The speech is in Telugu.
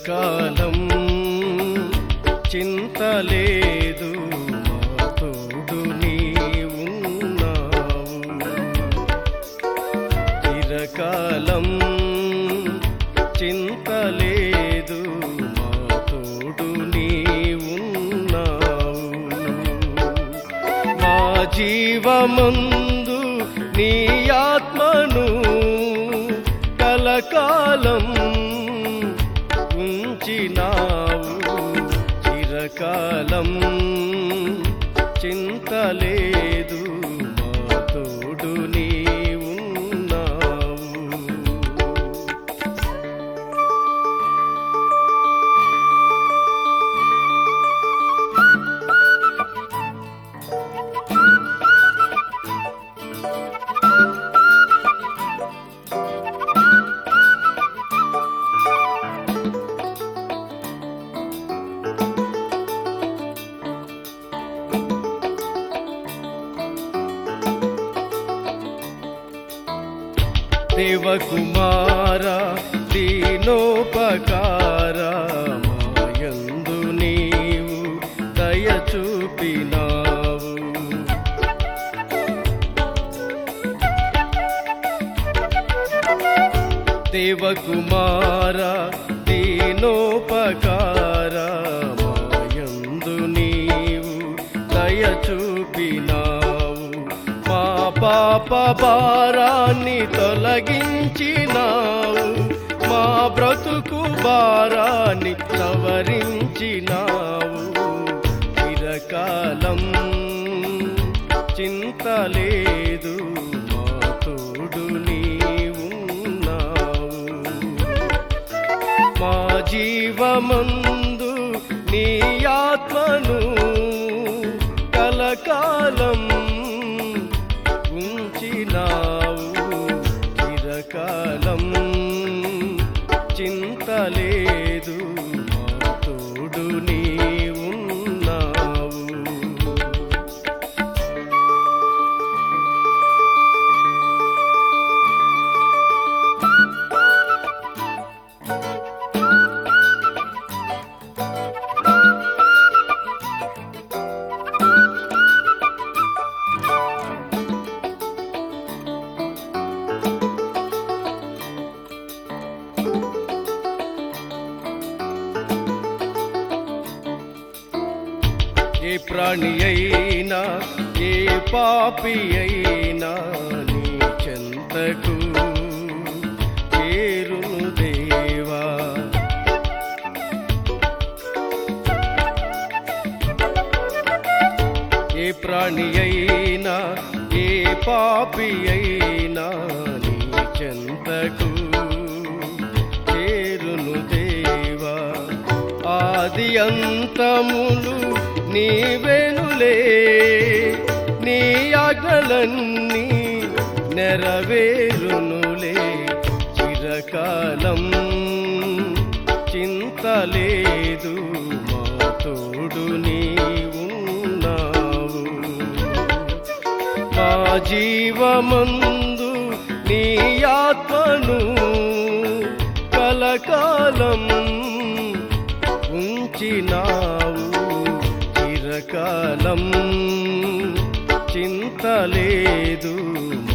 చిరకాలం చింతలేదు మా తోడు నీవున్నావు చిరకాలం చింతలేదు మా తోడు నీవున్నావు మా జీవమందు నీ ఆత్మను కలకాలం ఉంచినావు చిరకాలం చింతలేదు మా తోడు నీవున్నావు దేవకుమార దీనోపకార మాయందు నీవు దయ చూపినావు దేవకుమార దీనోపకార మాయందు నీవు దయ చూపినావు మా పాప భారాన్ని తొలగించినావు మా బ్రతుకు భారాన్ని సవరించినావు చిరకాలం చింతలేదు మా తోడు నీవున్నావు మా జీవమందు నీ ఆత్మను కలకాలం ఉంచినావు చిరకాలం చింతలేదు మా తోడు నీవున్నావు ఏ ప్రాణి అయినా ఏ పాపి అయినా నీ చెంతకు చేరును దేవా ఏ ప్రాణి అయినా ఏ పాపి అయినా నీ చెంతకు చేరును దేవా ఆది అంతములు నీవెనులే నీ ఆజ్ఞలన్నీ నెరవేరునులే చిరకాలం చింతలేదు మా తోడు నీవున్నావు మా జీవమందు నీ ఆత్మను కలకాలం ఉంచినావు చిరకాలం చింతలేదు